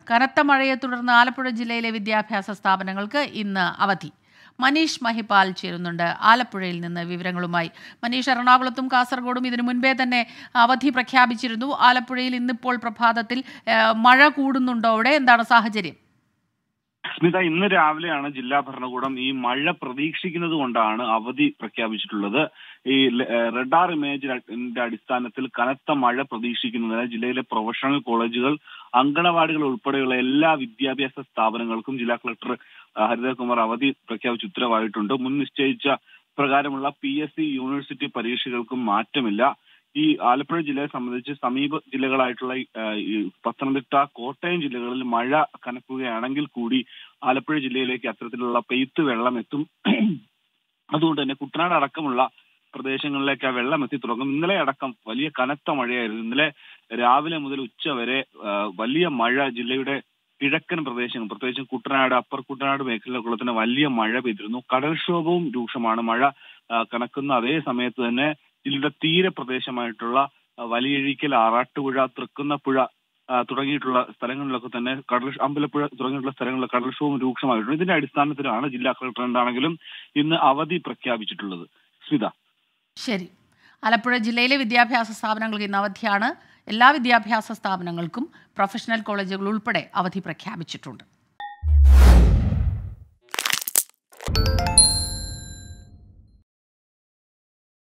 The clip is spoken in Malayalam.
കനത്ത മഴയെ തുടർന്ന് ആലപ്പുഴ ജില്ലയിലെ വിദ്യാഭ്യാസ സ്ഥാപനങ്ങൾക്ക് ഇന്ന് അവധി മനീഷ് മഹിപാൽ ചേരുന്നുണ്ട് ആലപ്പുഴയിൽ നിന്ന് വിവരങ്ങളുമായി മനീഷ് എറണാകുളത്തും കാസർഗോഡും ഇതിനു മുൻപേ തന്നെ അവധി പ്രഖ്യാപിച്ചിരുന്നു ആലപ്പുഴയിൽ ഇന്നിപ്പോൾ പ്രഭാതത്തിൽ ഏഹ്, മഴ കൂടുന്നുണ്ടോ അവിടെ എന്താണ് സാഹചര്യം സ്മിത ഇന്ന് രാവിലെയാണ് ജില്ലാ ഭരണകൂടം ഈ മഴ പ്രതീക്ഷിക്കുന്നത് കൊണ്ടാണ് അവധി പ്രഖ്യാപിച്ചിട്ടുള്ളത് ഈ ല- ഏഹ് റഡാർ ഇമേജിന്റെ അടിസ്ഥാനത്തിൽ കനത്ത മഴ പ്രതീക്ഷിക്കുന്നതിന് ജില്ലയിലെ പ്രൊഫഷണൽ കോളേജുകൾ അങ്കണവാടികൾ ഉൾപ്പെടെയുള്ള എല്ലാ വിദ്യാഭ്യാസ സ്ഥാപനങ്ങൾക്കും ജില്ലാ കളക്ടർ ആ, ഹരിതകുമാർ അവധി പ്രഖ്യാപിച്ച് ഉത്തരവായിട്ടുണ്ട് മുൻ നിശ്ചയിച്ച പ്രകാരമുള്ള പി എസ് സി യൂണിവേഴ്സിറ്റി പരീക്ഷകൾക്കും മാറ്റമില്ല ഈ ആലപ്പുഴ ജില്ലയെ സംബന്ധിച്ച് സമീപ ജില്ലകളായിട്ടുള്ള ഈ, ആ, ഈ പത്തനംതിട്ട കോട്ടയം ജില്ലകളിൽ മഴ കനക്കുകയാണെങ്കിൽ കൂടി ആലപ്പുഴ ജില്ലയിലേക്ക് അത്തരത്തിലുള്ള പെയ്ത്ത് വെള്ളം എത്തും അതുകൊണ്ട് തന്നെ കുട്ടനാട് അടക്കമുള്ള പ്രദേശങ്ങളിലേക്ക് ആ വെള്ളം എത്തി തുടങ്ങും ഇന്നലെ അടക്കം വലിയ കനത്ത മഴയായിരുന്നു ഇന്നലെ രാവിലെ മുതൽ ഉച്ച വരെ ആ, വലിയ മഴ ജില്ലയുടെ കിഴക്കൻ പ്രദേശങ്ങൾ പ്രത്യേകിച്ചും കുട്ടനാട് അപ്പർ കുട്ടനാട് മേഖലകളിലൊക്കെ തന്നെ വലിയ മഴ പെയ്തിരുന്നു കടൽക്ഷോഭവും രൂക്ഷമാണ് മഴ ആ, കനക്കുന്ന അതേ സമയത്ത് തന്നെ ജില്ലയുടെ തീരപ്രദേശമായിട്ടുള്ള ആ, വലിയഴിക്കൽ ആറാട്ടുപുഴ തൃക്കുന്നപ്പുഴ ആ, തുടങ്ങിയിട്ടുള്ള സ്ഥലങ്ങളിലൊക്കെ തന്നെ കടൽ അമ്പലപ്പുഴ തുടങ്ങിയിട്ടുള്ള സ്ഥലങ്ങളിലെ കടൽക്ഷോഭം രൂക്ഷമായിട്ടുണ്ട് ഇതിന്റെ അടിസ്ഥാനത്തിലാണ് ജില്ലാ കളക്ടർ എന്താണെങ്കിലും ഇന്ന് അവധി പ്രഖ്യാപിച്ചിട്ടുള്ളത് സ്മിത ശരി ആലപ്പുഴ ജില്ലയിലെ വിദ്യാഭ്യാസ സ്ഥാപനങ്ങൾക്ക് ഇന്ന് അവധിയാണ് എല്ലാ വിദ്യാഭ്യാസ സ്ഥാപനങ്ങൾക്കും പ്രൊഫഷണൽ കോളേജുകൾ ഉൾപ്പെടെ അവധി പ്രഖ്യാപിച്ചിട്ടുണ്ട്